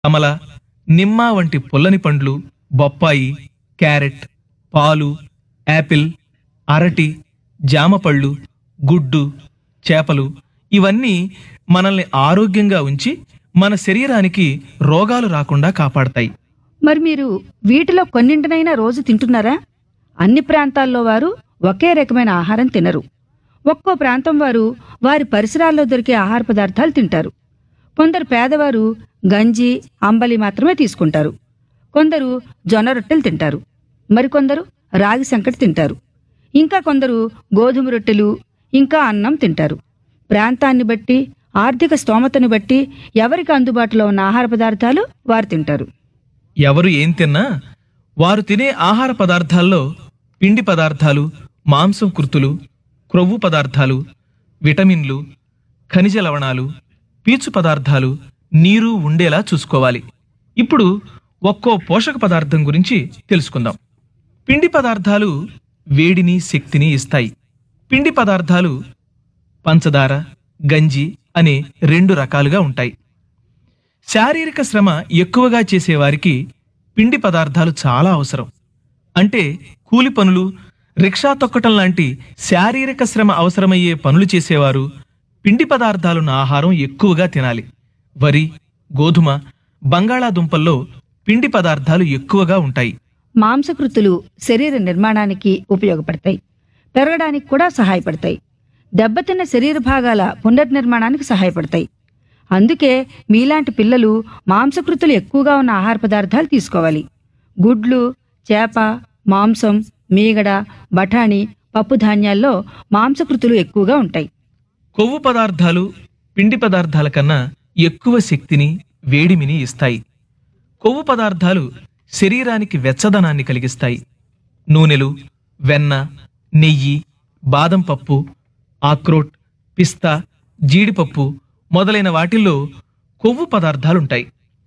కమల నిమ్మ వంటి పుల్లని పండ్లు బొప్పాయి క్యారెట్ పాలు యాపిల్ అరటి జామ పళ్ళు గుడ్డు చేపలు ఇవన్నీ మనల్ని ఆరోగ్యంగా ఉంచి మన శరీరానికి రోగాలు రాకుండా కాపాడతాయి మరి మీరు వీటిలో కొన్నింటినైనా రోజు తింటున్నారా అన్ని ప్రాంతాల్లో వారు ఒకే రకమైన ఆహారం తినరు ఒక్కో ప్రాంతం వారు వారి పరిసరాల్లో దొరికే ఆహార పదార్థాలు తింటారు కొందరు పేదవారు గంజి అంబలి మాత్రమే తీసుకుంటారు కొందరు జొన్న రొట్టెలు తింటారు మరికొందరు రాగి సంకటి తింటారు ఇంకా కొందరు గోధుమ రొట్టెలు ఇంకా అన్నం తింటారు ప్రాంతాన్ని బట్టి ఆర్థిక స్తోమతను బట్టి ఎవరికి అందుబాటులో ఉన్న ఆహార పదార్థాలు వారు తింటారు ఎవరు ఏం తిన్నా వారు తినే ఆహార పదార్థాల్లో పిండి పదార్థాలు మాంసం కుర్తులు క్రొవ్వు పదార్థాలు విటమిన్లు ఖనిజ లవణాలు పీచు పదార్థాలు నీరు ఉండేలా చూసుకోవాలి ఇప్పుడు ఒక్కో పోషక పదార్థం గురించి తెలుసుకుందాం పిండి పదార్థాలు వేడిని శక్తిని ఇస్తాయి పిండి పదార్థాలు పంచదార గంజి అనే రెండు రకాలుగా ఉంటాయి శారీరక శ్రమ ఎక్కువగా చేసేవారికి పిండి పదార్థాలు చాలా అవసరం అంటే కూలి పనులు రిక్షా తొక్కటం లాంటి శారీరక శ్రమ అవసరమయ్యే పనులు చేసేవారు పిండి పదార్థాలున్న ఆహారం ఎక్కువగా తినాలి వరి గోధుమ బంగాళాదుంపల్లో పిండి పదార్థాలు ఎక్కువగా ఉంటాయి మాంసకృతులు శరీర నిర్మాణానికి ఉపయోగపడతాయి పెరగడానికి కూడా సహాయపడతాయి దెబ్బతిన్న శరీర భాగాల పునర్నిర్మాణానికి సహాయపడతాయి అందుకే మీలాంటి పిల్లలు మాంసకృతులు ఎక్కువగా ఉన్న ఆహార పదార్థాలు తీసుకోవాలి గుడ్లు చేప మాంసం మీగడ బఠానీ పప్పు ధాన్యాల్లో మాంసకృతులు ఎక్కువగా ఉంటాయి కొవ్వు పదార్థాలు పిండి పదార్థాల కన్నా ఎక్కువ శక్తిని వేడిమిని ఇస్తాయి కొవ్వు పదార్థాలు శరీరానికి వెచ్చదనాన్ని కలిగిస్తాయి నూనెలు వెన్న నెయ్యి బాదం పప్పు ఆక్రోట్ పిస్తా జీడిపప్పు మొదలైన వాటిల్లో కొవ్వు పదార్థాలుంటాయి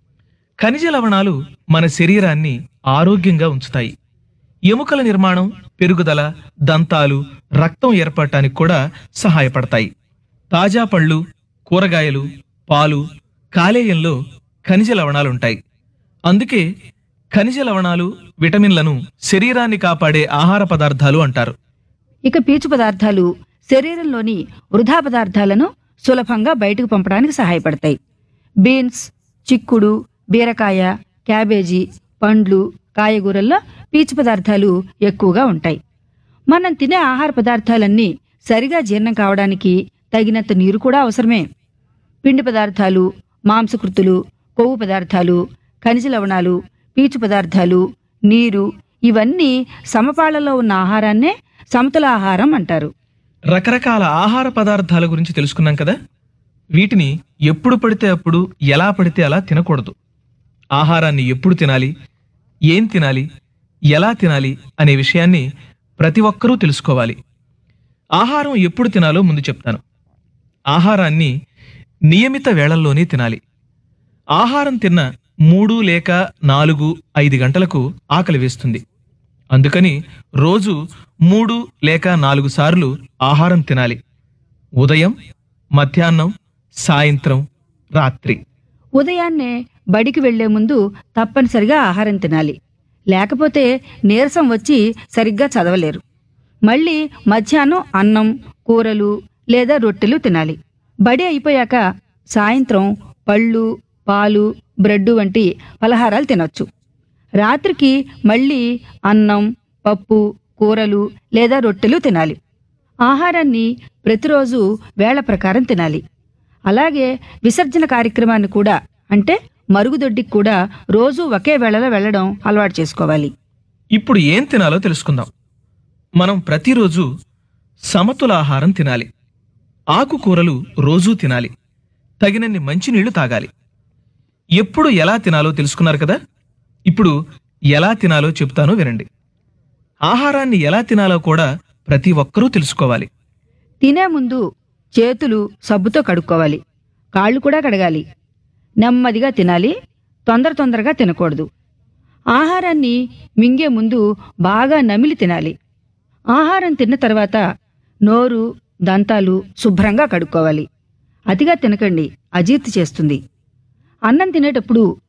ఖనిజ లవణాలు మన శరీరాన్ని ఆరోగ్యంగా ఉంచుతాయి ఎముకల నిర్మాణం పెరుగుదల దంతాలు రక్తం ఏర్పడటానికి కూడా సహాయపడతాయి తాజా పళ్ళు కూరగాయలు పాలు కాలేయంలో ఖనిజ లవణాలుంటాయి అందుకే ఖనిజ లవణాలు విటమిన్లను శరీరాన్ని కాపాడే ఆహార పదార్థాలు అంటారు ఇక పీచు పదార్థాలు శరీరంలోని వృధా పదార్థాలను సులభంగా బయటకు పంపడానికి సహాయపడతాయి బీన్స్ చిక్కుడు బీరకాయ క్యాబేజీ పండ్లు కాయగూరల్లో పీచు పదార్థాలు ఎక్కువగా ఉంటాయి మనం తినే ఆహార పదార్థాలన్నీ సరిగా జీర్ణం కావడానికి తగినంత నీరు కూడా అవసరమే పిండి పదార్థాలు మాంసకృతులు కొవ్వు పదార్థాలు ఖనిజ లవణాలు పీచు పదార్థాలు నీరు ఇవన్నీ సమపాళ్లలో ఉన్న ఆహారాన్నే సమతుల ఆహారం అంటారు రకరకాల ఆహార పదార్థాల గురించి తెలుసుకున్నాం కదా వీటిని ఎప్పుడు పడితే అప్పుడు ఎలా పడితే అలా తినకూడదు ఆహారాన్ని ఎప్పుడు తినాలి ఏం తినాలి ఎలా తినాలి అనే విషయాన్ని ప్రతి ఒక్కరూ తెలుసుకోవాలి ఆహారం ఎప్పుడు తినాలో ముందు చెప్తాను ఆహారాన్ని నియమిత వేళల్లోనే తినాలి ఆహారం తిన్న మూడు లేక నాలుగు ఐదు గంటలకు ఆకలి వేస్తుంది అందుకని రోజు మూడు లేక నాలుగు సార్లు ఆహారం తినాలి ఉదయం మధ్యాహ్నం సాయంత్రం రాత్రి ఉదయాన్నే బడికి వెళ్లే ముందు తప్పనిసరిగా ఆహారం తినాలి లేకపోతే నీరసం వచ్చి సరిగ్గా చదవలేరు మళ్ళీ మధ్యాహ్నం అన్నం కూరలు లేదా రొట్టెలు తినాలి బడి అయిపోయాక సాయంత్రం పళ్ళు పాలు బ్రెడ్ వంటి పలహారాలు తినొచ్చు రాత్రికి మళ్ళీ అన్నం పప్పు కూరలు లేదా రొట్టెలు తినాలి ఆహారాన్ని ప్రతిరోజు వేళ ప్రకారం తినాలి అలాగే విసర్జన కార్యక్రమాన్ని కూడా అంటే మరుగుదొడ్డికి కూడా రోజు ఒకే వేళలో వెళ్ళడం అలవాటు చేసుకోవాలి ఇప్పుడు ఏం తినాలో తెలుసుకుందాం మనం ప్రతిరోజు సమతుల ఆహారం తినాలి ఆకుకూరలు రోజూ తినాలి తగినన్ని మంచినీళ్లు తాగాలి ఎప్పుడు ఎలా తినాలో తెలుసుకున్నారు కదా ఇప్పుడు ఎలా తినాలో చెప్తాను వినండి ఆహారాన్ని ఎలా తినాలో కూడా ప్రతి ఒక్కరూ తెలుసుకోవాలి తినే ముందు చేతులు సబ్బుతో కడుక్కోవాలి కాళ్ళు కూడా కడగాలి నెమ్మదిగా తినాలి తొందర తొందరగా తినకూడదు ఆహారాన్ని మింగే ముందు బాగా నమిలి తినాలి ఆహారం తిన్న తర్వాత నోరు దంతాలు శుభ్రంగా కడుక్కోవాలి అతిగా తినకండి అజీర్తి చేస్తుంది అన్నం తినేటప్పుడు